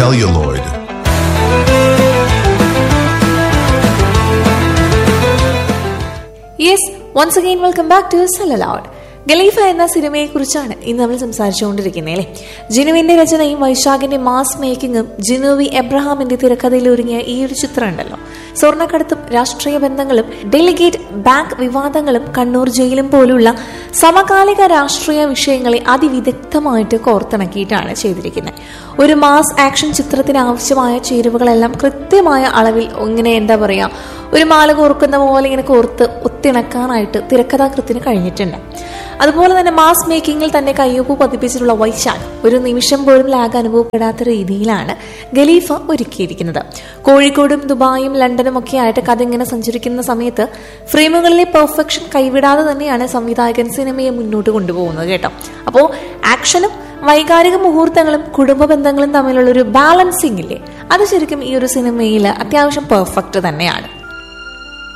celluloid. Yes once again welcome back to celluloid ഗലീഫ എന്ന സിനിമയെ കുറിച്ചാണ് ഇന്ന് നമ്മൾ സംസാരിച്ചുകൊണ്ടിരിക്കുന്നത് അല്ലേ ജിനുവിന്റെ രചനയും വൈശാഖിന്റെ മാസ് മേക്കിങ്ങും ജിനുവി എബ്രഹാമിന്റെ തിരക്കഥയിൽ ഒരുങ്ങിയ ഈ ഒരു ചിത്രം ഉണ്ടല്ലോ സ്വർണ്ണക്കടത്തും രാഷ്ട്രീയ ബന്ധങ്ങളും ഡെലിഗേറ്റ് ബാങ്ക് വിവാദങ്ങളും കണ്ണൂർ ജയിലും പോലുള്ള സമകാലിക രാഷ്ട്രീയ വിഷയങ്ങളെ അതിവിദഗ്ധമായിട്ട് കോർത്തിണക്കിയിട്ടാണ് ചെയ്തിരിക്കുന്നത് ഒരു മാസ് ആക്ഷൻ ചിത്രത്തിന് ആവശ്യമായ ചേരുവകളെല്ലാം കൃത്യമായ അളവിൽ ഇങ്ങനെ എന്താ പറയാ ഒരു മാല കോർക്കുന്ന പോലെ ഇങ്ങനെ കോർത്ത് ഒത്തിണക്കാനായിട്ട് തിരക്കഥാകൃത്തിന് കഴിഞ്ഞിട്ടുണ്ട് അതുപോലെ തന്നെ മാസ് മേക്കിങ്ങിൽ തന്നെ കയ്യൊപ്പ് പതിപ്പിച്ചിട്ടുള്ള വൈശാഖ് ഒരു നിമിഷം പോലും ലാഗ് അനുഭവപ്പെടാത്ത രീതിയിലാണ് ഗലീഫ ഒരുക്കിയിരിക്കുന്നത് കോഴിക്കോടും ദുബായും ലണ്ടനും ഒക്കെ ആയിട്ട് കഥ ഇങ്ങനെ സഞ്ചരിക്കുന്ന സമയത്ത് ഫ്രെയിമുകളിലെ പെർഫെക്ഷൻ കൈവിടാതെ തന്നെയാണ് സംവിധായകൻ സിനിമയെ മുന്നോട്ട് കൊണ്ടുപോകുന്നത് കേട്ടോ അപ്പോൾ ആക്ഷനും വൈകാരിക മുഹൂർത്തങ്ങളും കുടുംബ ബന്ധങ്ങളും തമ്മിലുള്ള ഒരു ബാലൻസിംഗ് ഇല്ലേ അത് ശരിക്കും ഈ ഒരു സിനിമയിൽ അത്യാവശ്യം പെർഫെക്റ്റ് തന്നെയാണ്